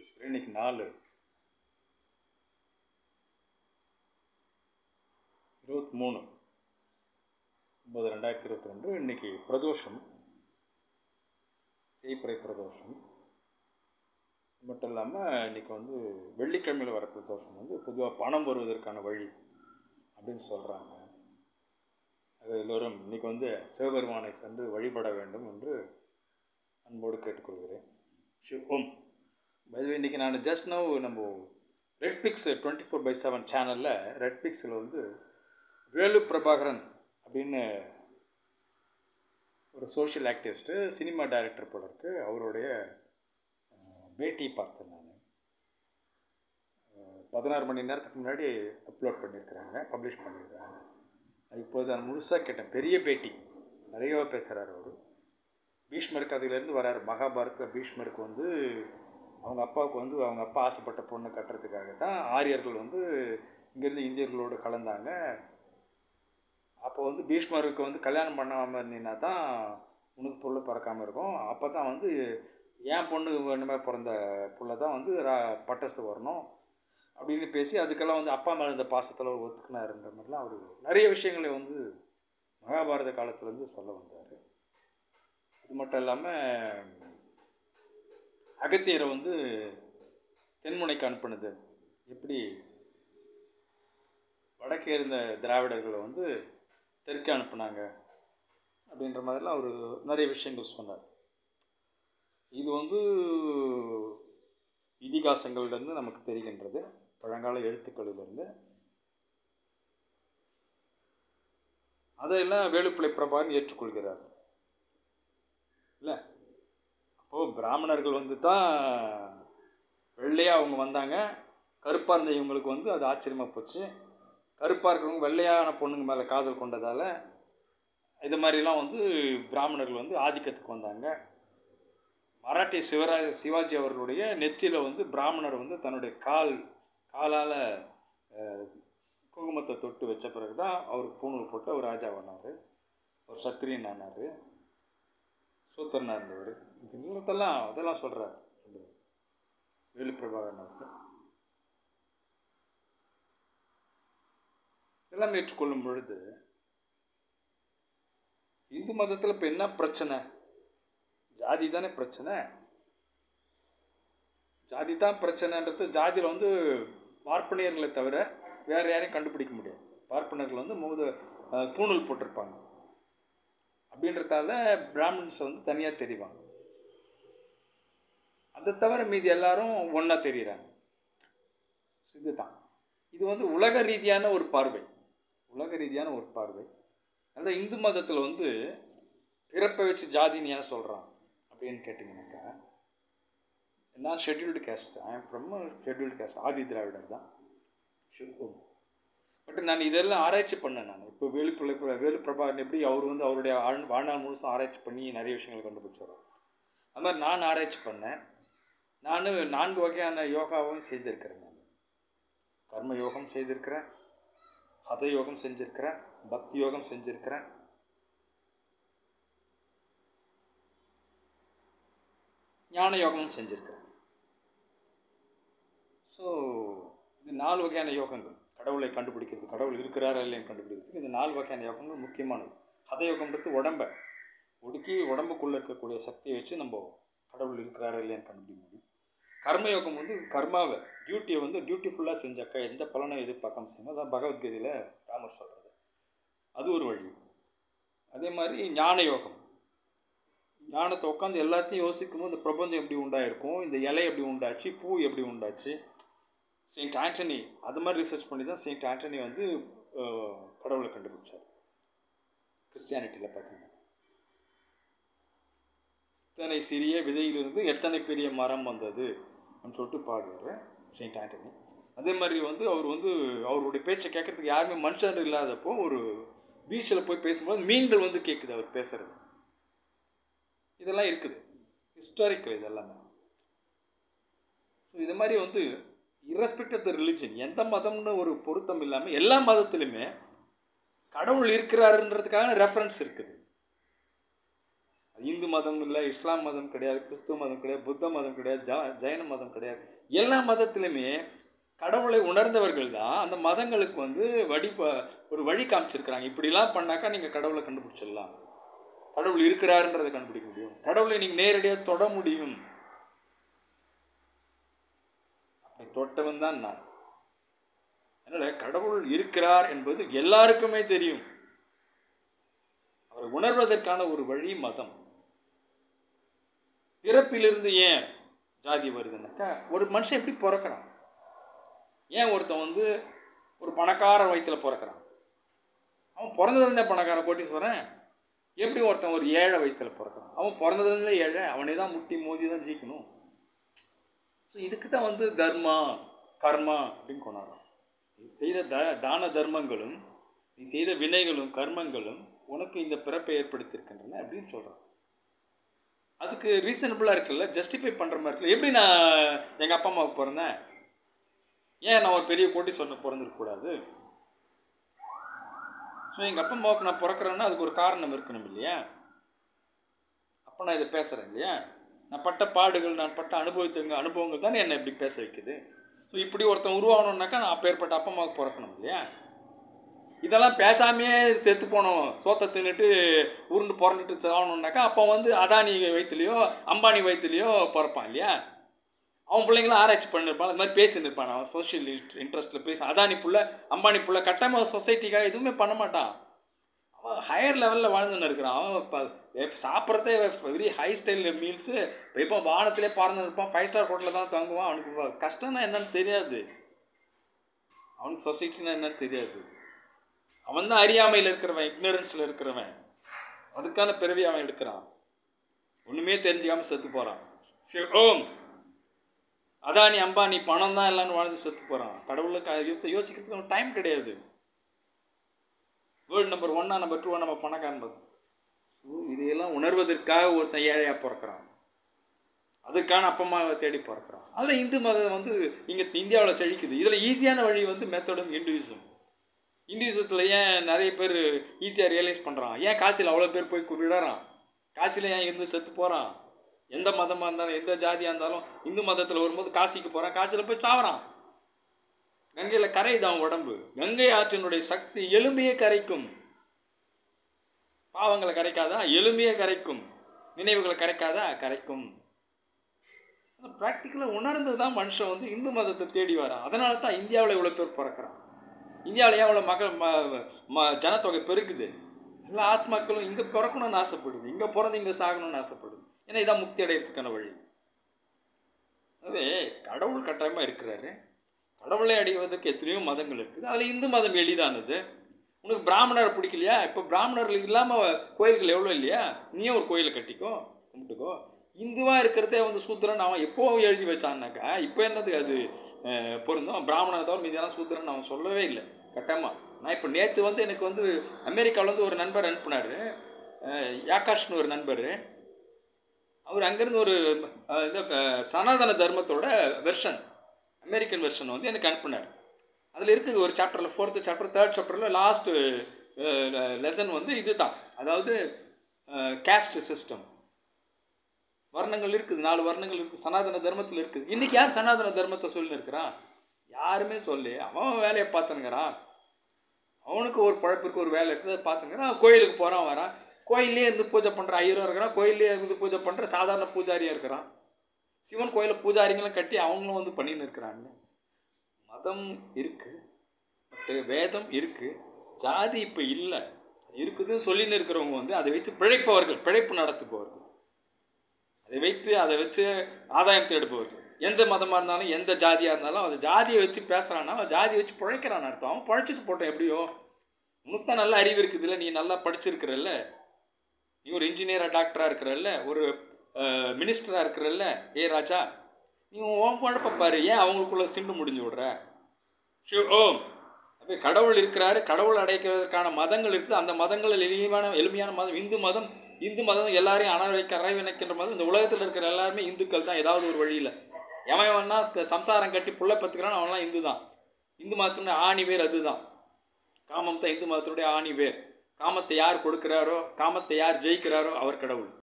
பேசுகிறேன் இன்னைக்கு நாலு இருபத்தி மூணு ஒம்பது ரெண்டாயிரத்தி இருபத்தி ரெண்டு இன்னைக்கு பிரதோஷம் தேய்பிறை பிரதோஷம் அது மட்டும் இல்லாமல் இன்னைக்கு வந்து வெள்ளிக்கிழமையில் வர பிரதோஷம் வந்து பொதுவாக பணம் வருவதற்கான வழி அப்படின்னு சொல்கிறாங்க அது எல்லோரும் இன்னைக்கு வந்து சிவபெருமானை சென்று வழிபட வேண்டும் என்று அன்போடு கேட்டுக்கொள்கிறேன் ஷிவ் ஓம் பைது இன்றைக்கி நான் ஜஸ்ட் நவ் நம்ம Red Pix twenty four by seven சேனலில் ரெட் பிக்ஸில் வந்து வேலு பிரபாகரன் அப்படின்னு ஒரு சோஷியல் ஆக்டிவிஸ்ட்டு சினிமா டைரக்டர் போல இருக்கு அவருடைய அஹ், பேட்டி பார்த்தேன் நான் பதினாறு மணி நேரத்துக்கு முன்னாடி அப்லோட் பண்ணியிருக்கிறாங்க பப்ளிஷ் பண்ணியிருக்காங்க அது இப்போது நான் முழுசாக கேட்டேன் பெரிய பேட்டி நிறையவா பேசுகிறார் அவர் பீஷ்மருக்கு அதுலேருந்து வராரு மகாபாரத்தில் பீஷ்மருக்கு வந்து அவங்க அப்பாவுக்கு வந்து அவங்க அப்பா ஆசைப்பட்ட பொண்ணை கட்டுறதுக்காக தான் ஆரியர்கள் வந்து இங்கேருந்து இந்தியர்களோடு கலந்தாங்க அப்போ வந்து பீஷ்மருக்கு வந்து கல்யாணம் பண்ணாமல் இருந்தீங்கன்னா தான் உனக்கு புள்ள பிறக்காமல் இருக்கும் அப்போ தான் வந்து என் பொண்ணு வேணுமே பிறந்த புள்ள தான் வந்து ரா- பட்டத்துக்கு வரணும் அப்படின்னு பேசி அதுக்கெல்லாம் வந்து அப்பா மேலே இந்த பாசத்தில் ஒத்துக்கினாருன்ற மாதிரிலாம் அவர் நிறைய விஷயங்களை வந்து மகாபாரத காலத்துலேருந்து சொல்ல வந்தார் அது மட்டும் இல்லாமல் அகத்தியரை வந்து தென்முனைக்கு அனுப்புனது எப்படி வடக்கே இருந்த திராவிடர்களை வந்து தெற்கே அனுப்புனாங்க அப்படின்ற மாதிரிலாம் அவர் நிறைய விஷயங்கள் சொன்னார் இது வந்து இதிகாசங்கள்லேருந்து நமக்கு தெரிகின்றது பழங்கால எழுத்துக்களிலிருந்து அதையெல்லாம் வேலுப்பிள்ளை பிரபாகரன் ஏற்றுக்கொள்கிறார் இல்லை அப்போது பிராமணர்கள் வந்து தான் வெள்ளையாக அவங்க வந்தாங்க கருப்பாக இருந்த இவங்களுக்கு வந்து அது ஆச்சரியமாக போச்சு கருப்பாக இருக்கிறவங்க வெள்ளையான பொண்ணுங்க மேலே காதல் கொண்டதால் இது மாதிரிலாம் வந்து பிராமணர்கள் வந்து ஆதிக்கத்துக்கு வந்தாங்க மராட்டிய சிவராஜ சிவாஜி அவர்களுடைய நெத்தியில் வந்து பிராமணர் வந்து தன்னுடைய கால் காலால் குங்குமத்தை தொட்டு வச்ச பிறகு தான் அவருக்கு பூணூல் போட்டு அவர் ராஜாவானார் அவர் சத்திரியன் ஆனார் சூத்திரனாக இருந்தவர் இதெல்லாம் அதெல்லாம் சொல்கிறார் வேலு பிரபாகரன் அவர்கள் இதெல்லாம் ஏற்றுக்கொள்ளும் பொழுது இந்து மதத்தில் இப்போ என்ன பிரச்சனை ஜாதி தானே பிரச்சனை ஜாதி தான் பிரச்சனைன்றது ஜாதியில் வந்து பார்ப்பனியர்களை தவிர வேறு யாரையும் கண்டுபிடிக்க முடியாது பார்ப்பனர்கள் வந்து முகத அஹ், பூணூல் போட்டிருப்பாங்க அப்படின்றதால பிராமின்ஸ் வந்து தனியாக தெரிவாங்க அதை தவிர மீதி எல்லாரும் ஒன்றா தெரியுறாங்க இதுதான் இது வந்து உலக ரீதியான ஒரு பார்வை உலக ரீதியான ஒரு பார்வை அதான் இந்து மதத்தில் வந்து பிறப்பை வச்சு ஜாதின்னு ஏன் சொல்கிறான் அப்படின்னு கேட்டிங்கனாக்கா நான் scheduled caste I am from scheduled caste Adi Dravidar தான் பட் நான் இதெல்லாம் ஆராய்ச்சி பண்ணேன் நான் இப்போ வேலுப்பிள்ளை வேலு பிரபாகரன் எப்படி அவர் வந்து அவருடைய ஆழ் வாழ்நாள் முழுசும் ஆராய்ச்சி பண்ணி நிறைய விஷயங்களை கண்டுபிடிச்சார் அது மாதிரி நான் ஆராய்ச்சி பண்ணேன் நான் நான்கு வகையான யோகாவும் செய்திருக்கிறேன் நான் கர்ம யோகம் செய்திருக்கிறேன் ஹத யோகம் செஞ்சிருக்கிறேன் பக்தி யோகம் செஞ்சிருக்கிறேன் ஞான யோகமும் செஞ்சிருக்கிறேன் ஸோ இது நாலு வகையான யோகங்கள் கடவுளை கண்டுபிடிக்கிறது கடவுள் இருக்கிறாரா இல்லைன்னு கண்டுபிடிக்கிறதுக்கு இந்த நாலு வகையான யோகங்கள் முக்கியமானது ஹத யோகம்ன்றது உடம்பை ஒடுக்கி உடம்புக்குள்ளே இருக்கக்கூடிய சக்தியை வச்சு நம்ம கடவுள் இருக்கிறாரா இல்லையான்னு கண்டுபிடிக்க முடியும் கர்மயோகம் வந்து கர்மாவை டியூட்டியை வந்து டியூட்டிஃபுல்லாக செஞ்சாக்கா எந்த பலனும் எதிர்பார்க்காம செய்யணும் அதான் பகவத்கீதையில் ராமர் சொல்கிறது அது ஒரு வழி அதே மாதிரி ஞான யோகம் ஞானத்தை உட்காந்து எல்லாத்தையும் யோசிக்கும் போது இந்த பிரபஞ்சம் எப்படி உண்டாயிருக்கும் இந்த இலை எப்படி உண்டாச்சு பூ எப்படி உண்டாச்சு செயின்ட் ஆண்டனி அது மாதிரி ரிசர்ச் பண்ணி தான் செயின்ட் ஆண்டனி வந்து அஹ், கடவுளை கண்டுபிடிச்சார் கிறிஸ்டியானிட்டியில் பார்த்தீங்கன்னா இத்தனை சிறிய விதையிலிருந்து எத்தனை பெரிய மரம் வந்தது அப்படின்னு சொல்லிட்டு பாடுவார் செயின்ட் ஆண்டனி அதே மாதிரி வந்து அவர் வந்து அவருடைய பேச்சை கேட்கறதுக்கு யாருமே மனுஷர் இல்லாதப்போ ஒரு பீச்சில் போய் பேசும்போது மீன்கள் வந்து கேட்குது அவர் பேசுறது இதெல்லாம் இருக்குது ஹிஸ்டாரிக்கல் இதெல்லாமே ஸோ இது மாதிரி வந்து irrespective of த ரிலிஜன் எந்த மதம்னு ஒரு பொருத்தம் இல்லாமல் எல்லா மதத்திலுமே கடவுள் இருக்கிறாருன்றதுக்கான ரெஃபரன்ஸ் இருக்குது அது இந்து மதம் இல்லை இஸ்லாம் மதம் கிடையாது கிறிஸ்துவ மதம் கிடையாது புத்த மதம் கிடையாது ஜா ஜைன மதம் கிடையாது எல்லா மதத்திலுமே கடவுளை உணர்ந்தவர்கள் தான் அந்த மதங்களுக்கு வந்து வழி ப- ஒரு வழி காமிச்சிருக்கிறாங்க இப்படிலாம் பண்ணாக்கா நீங்கள் கடவுளை கண்டுபிடிச்சிடலாம் கடவுள் இருக்கிறாருன்றதை கண்டுபிடிக்க முடியும் கடவுளை நீங்கள் நேரடியாக தொட முடியும் அப்படி தொட்டவன் தான் நான் அதனால கடவுள் இருக்கிறார் என்பது எல்லாருக்குமே தெரியும் அவரை உணர்வதற்கான ஒரு வழி மதம் பிறப்பிலிருந்து ஏன் ஜாதி வருதுன்னாக்கா ஒரு மனுஷன் எப்படி பிறக்கிறான் ஏன் ஒருத்தன் வந்து ஒரு பணக்கார வயித்துல பிறக்கிறான் அவன் பிறந்ததுலேருந்தே பணக்கார கோட்டீஸ்வரன் எப்படி ஒருத்தன் ஒரு ஏழை வயித்துல பிறக்கிறான் அவன் பிறந்ததுலேருந்தே ஏழை அவனே தான் முட்டி மோதி தான் ஜீக்கணும் ஸோ இதுக்கு தான் வந்து தர்மா கர்மா அப்படின்னு கொண்டாடுறோம் நீ செய்த த தான தர்மங்களும் நீ செய்த வினைகளும் கர்மங்களும் உனக்கு இந்த பிறப்பை ஏற்படுத்தியிருக்கின்றன அப்படின்னு சொல்கிறான் அதுக்கு ரீசனபிளாக இருக்குல்ல ஜஸ்டிஃபை பண்ணுற மாதிரி இருக்குல்ல எப்படி நான் எங்கள் அப்பா அம்மாவுக்கு பிறந்தேன் ஏன் நான் ஒரு பெரிய கோட்டி சொல்ல பிறந்திருக்கக்கூடாது ஸோ எங்கள் அப்பா அம்மாவுக்கு நான் பிறக்கிறேன்னா அதுக்கு ஒரு காரணம் இருக்கணும் இல்லையா அப்போ நான் இதை பேசுகிறேன் இல்லையா நான் பட்ட பாடுகள் நான் பட்ட அனுபவித்தவங்க அனுபவங்கள் தானே என்னை இப்படி பேச வைக்குது ஸோ இப்படி ஒருத்தன் உருவாகணும்னாக்கா நான் அப்பேற்பட்ட அப்பா அம்மாவுக்கு பிறக்கணும் இல்லையா இதெல்லாம் பேசாமையே செத்து போனோம் சோத்தை தின்னுட்டு உருண்டு புரண்டுட்டு சாகணும்னாக்கா அப்போ வந்து அதானி வயிற்றுலையோ அம்பானி வயிற்றுலையோ பிறப்பான் இல்லையா அவன் பிள்ளைங்களும் ஆராய்ச்சி பண்ணிருப்பான் அது மாதிரி பேசின்னு இருப்பான் அவன் சோஷியல் இன்ட்ரெஸ்ட்டில் பேச அதானி புள்ள அம்பானி புள்ள கட்டாயமாக சொசைட்டிக்காக எதுவுமே பண்ண மாட்டான் அவன் ஹையர் லெவலில் வாழ்ந்துன்னு இருக்கிறான் அவன் இப்போ சாப்பிட்றதே வெரி ஹை ஸ்டைல் மீல்ஸு இப்போ வானத்திலே பறந்து இருப்பான் ஃபைவ் ஸ்டார் ஹோட்டலில் தான் தங்குவான் அவனுக்கு கஷ்டம்னா என்னன்னு தெரியாது அவனுக்கு சொசைட்டினா என்னன்னு தெரியாது அவன் தான் அறியாமையில் இருக்கிறவன் இக்னரன்ஸில் இருக்கிறவன் அதுக்கான பிறவி அவன் எடுக்கிறான் ஒன்றுமே தெரிஞ்சுக்காம செத்து போகிறான் ஓம் அதானி அம்பானி பணம் தான் எல்லாரும் வாழ்ந்து செத்து போகிறான் கடவுளுக்கு யோசிக்கிறதுக்கு டைம் கிடையாது வேர்ல்டு நம்பர் ஒன்னா நம்பர் டூவா நம்ம பணக்காரன் பார்த்து ஸோ இதையெல்லாம் உணர்வதற்காக ஒருத்தன் ஏழையாக பிறக்கிறான் அதுக்கான அப்பா அம்மாவை தேடி பிறக்கிறான் அதில் இந்து மதம் வந்து இங்கே இந்தியாவில் செழிக்குது இதில் ஈஸியான வழி வந்து மெத்தடும் இண்டிவிஜுவம் இண்டிவிஜுவத்தில் ஏன் நிறைய பேர் ஈஸியாக ரியலைஸ் பண்ணுறான் ஏன் காசியில் அவ்வளோ பேர் போய் விடறான் காசியில் ஏன் இருந்து செத்து போகிறான் எந்த மதமாக இருந்தாலும் எந்த ஜாதியாக இருந்தாலும் இந்து மதத்தில் வரும்போது காசிக்கு போகிறான் காசியில் போய் சாவறான் கங்கையில் கரையுது அவன் உடம்பு கங்கை ஆற்றினுடைய சக்தி எலுமையை கரைக்கும் பாவங்களை கரைக்காதா எலுமையை கரைக்கும் நினைவுகளை கரைக்காதா கரைக்கும் ப்ராக்டிக்கலாக உணர்ந்து தான் மனுஷன் வந்து இந்து மதத்தை தேடி வரான் அதனால தான் இந்தியாவில் இவ்வளோ பேர் பிறக்கிறான் இந்தியாவில் ஏன் இவ்வளோ மக்கள் ம ம ஜனத்தொகை பெருக்குது எல்லா ஆத்மாக்களும் இங்கே பிறக்கணும்னு ஆசைப்படுது இங்கே பிறந்து இங்கே சாகணும்னு ஆசைப்படுது ஏன்னா இதான் முக்தி அடையிறதுக்கான வழி அதே கடவுள் கட்டாயமாக இருக்கிறாரு கடவுளை அடைவதற்கு எத்தனையோ மதங்கள் இருக்குது அதில் இந்து மதம் எளிதானது உனக்கு பிராமணர் பிடிக்கலையா இப்போ பிராமணர்கள் இல்லாமல் கோயில்கள் எவ்வளோ இல்லையா நீயே ஒரு கோயிலை கட்டிக்கோ கும்பிட்டுக்கோ இந்துவாக இருக்கிறதே வந்து சூத்திரன் அவன் எப்போ எழுதி வச்சான்னாக்கா இப்போ என்னது அது அஹ், பொருந்தும் பிராமணனை தவிர மீதியெல்லாம் சூத்திரன் அவன் சொல்லவே இல்லை கட்டமாக நான் இப்போ நேற்று வந்து எனக்கு வந்து அமெரிக்காவில் வந்து ஒரு நண்பர் அனுப்புனார் யாகாஷ்னு ஒரு நண்பர் அவர் அங்கேருந்து ஒரு அஹ், இந்த அஹ், சனாதன தர்மத்தோட வெர்ஷன் அமெரிக்கன் வெர்ஷன் வந்து எனக்கு அனுப்புனார் அதில் இருக்குது ஒரு சாப்டரில் ஃபோர்த்து சாப்டர் தேர்ட் சாப்டரில் லாஸ்ட் லெசன் வந்து இதுதான் அதாவது கேஸ்ட் சிஸ்டம் வர்ணங்கள் இருக்குது நாலு வர்ணங்கள் இருக்குது சனாதன தர்மத்தில் இருக்குது இன்னைக்கு யார் சனாதன தர்மத்தை சொல்லின்னு இருக்கிறான் யாருமே சொல்லி அவன் வேலையை பார்த்துனுங்கிறான் அவனுக்கு ஒரு பழப்பிற்கு ஒரு வேலை இருக்குது அதை பார்த்துங்கிறான் கோயிலுக்கு போகிறான் வரான் கோயிலே இருந்து பூஜை பண்ணுற ஐயரும் இருக்கிறான் கோயிலே இருந்து பூஜை பண்ணுற சாதாரண பூஜாரியாக இருக்கிறான் சிவன் கோயிலில் பூஜாரிங்களும் கட்டி அவங்களும் வந்து பண்ணின்னு இருக்கிறாங்க மதம் இருக்கு பட் வேதம் இருக்கு ஜாதி இப்போ இல்லை இருக்குதுன்னு சொல்லின்னு இருக்கிறவங்க வந்து அதை வைத்து பிழைப்பவர்கள் பிழைப்பு நடத்துபவர்கள் அதை வைத்து அதை வச்சு ஆதாயம் தேடுபவர்கள் எந்த மதமாக இருந்தாலும் எந்த ஜாதியாக இருந்தாலும் அது ஜாதியை வச்சு பேசுகிறான்னா அவன் ஜாதியை வச்சு பிழைக்கிறான்னு அர்த்தம் அவன் பிழைச்சிட்டு போட்டோம் எப்படியோ உனக்கு தான் நல்ல அறிவு இருக்குதுல்ல நீ நல்லா படிச்சிருக்கிறல்ல நீ ஒரு இன்ஜினியராக டாக்டராக இருக்கிறல்ல ஒரு மினிஸ்டராக இருக்கிறல்ல ஏ ராஜா நீ உன் குழப்ப பாரு ஏன் அவங்களுக்குள்ள சிண்டு முடிஞ்சு விடுற ஷிவ ஓம் அப்போ கடவுள் இருக்கிறாரு கடவுள் அடைக்கிறதுக்கான மதங்கள் இருக்குது அந்த மதங்கள் எளிமையான எளிமையான மதம் இந்து மதம் இந்து மதம் எல்லாரையும் அணவைக்க அரைவினைக்கின்ற மதம் இந்த உலகத்தில் இருக்கிற எல்லாருமே இந்துக்கள் தான் ஏதாவது ஒரு வழியில் எவன் வேணா சம்சாரம் கட்டி புள்ள பத்துக்கிறான் அவன்லாம் இந்து தான் இந்து மதத்தினுடைய ஆணி வேர் அதுதான் காமம் தான் இந்து மதத்தினுடைய ஆணி வேர் காமத்தை யார் கொடுக்கிறாரோ காமத்தை யார் ஜெயிக்கிறாரோ அவர் கடவுள்